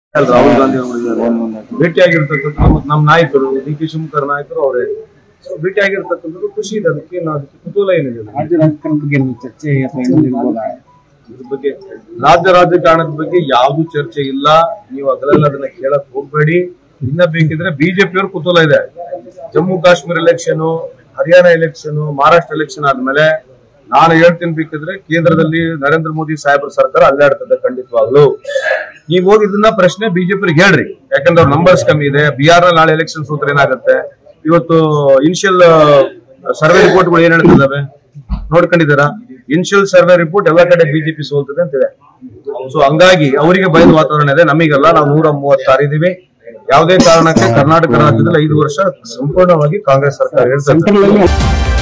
ರಾಹುಲ್ ಗಾಂಧಿ ಅವರು ಇದ್ದಾರೆ. ಭೇಟಿಯಾಗಿರ್ತಕ್ಕಂಥ ನಮ್ಮ ನಮ್ಮ ನಾಯಕರು ಡಿ ಕೆ ಶಿವಕುಮಾರ್ ನಾಯಕರು ಅವರೇ ಸೊ ಭೇಟಿಯಾಗಿರ್ತಕ್ಕಂಥದ್ದು ಖುಷಿ ಇದೆ ಅದಕ್ಕೆ ನಾವು ಅದಕ್ಕೆ ಕುತೂಹಲ ಏನಿದೆ ರಾಜ್ಯ ರಾಜಕಾರಣದ ಬಗ್ಗೆ ಏನಾದ್ರು ಚರ್ಚೆ ಅಥವಾ ಏನಾದ್ರು ಇರ್ಬೋದಾ ಇದ್ರ ಬಗ್ಗೆ ರಾಜ್ಯ ರಾಜಕಾರಣದ ಬಗ್ಗೆ ಯಾವ್ದು ಚರ್ಚೆ ಇಲ್ಲ ನೀವು ಅದರಲ್ಲಿ ಅದನ್ನ ಕೇಳಕ್ ಹೋಗ್ಬೇಡಿ ಇನ್ನ ಬೇಕಿದ್ರೆ ಬಿಜೆಪಿಯವ್ರ ಕುತೂಹಲ ಇದೆ Jammu Kashmir election Haryana election Maharashtra election ಆದ್ಮೇಲೆ ನಾನು ಹೇಳ್ತೀನಿ ಬೇಕಿದ್ರೆ ಕೇಂದ್ರದಲ್ಲಿ ನರೇಂದ್ರ ಮೋದಿ ಸಾಹೇಬ್ರ ಸರ್ಕಾರ ಅಲ್ಲಾಡ್ತದೆ ಖಂಡಿತವಾಗ್ಲು ನೀವು ಹೋಗಿ ಇದನ್ನ ಪ್ರಶ್ನೆ ಬಿಜೆಪಿಗೆ ಹೇಳ್ರಿ ಯಾಕಂದ್ರೆ ಅವ್ರ ನಂಬರ್ಸ್ ಕಮ್ಮಿ ಇದೆ ಬಿಹಾರ್ ನಲ್ಲಿ ನಾಳೆ ಎಲೆಕ್ಷನ್ ಸೂತ್ರ ಏನಾಗುತ್ತೆ ಇವತ್ತು ಇನಿಷಿಯಲ್ ಸರ್ವೆ ರಿಪೋರ್ಟ್ಗಳು ಏನ್ ಹೇಳ್ತಿದಾವೆ ನೋಡ್ಕೊಂಡಿದ್ದೀರಾ ಇನಿಷಿಯಲ್ ಸರ್ವೆ ರಿಪೋರ್ಟ್ ಎಲ್ಲ ಕಡೆ ಬಿಜೆಪಿ ಸೋಲ್ತದೆ ಅಂತಿದೆ ಸೊ ಹಂಗಾಗಿ ಅವರಿಗೆ ಭಯದ ವಾತಾವರಣ ಇದೆ ನಮಗೆಲ್ಲ ನಾವು ನೂರ ಮೂವತ್ತಾರು ಇದೀವಿ ಯಾವುದೇ ಕಾರಣಕ್ಕೆ ಕರ್ನಾಟಕ ರಾಜ್ಯದಲ್ಲಿ ಐದು ವರ್ಷ ಸಂಪೂರ್ಣವಾಗಿ ಕಾಂಗ್ರೆಸ್ ಸರ್ಕಾರ ಇರ್ತದೆ ಸೆಂಟ್ರಲ್ ಅಲ್ಲಿ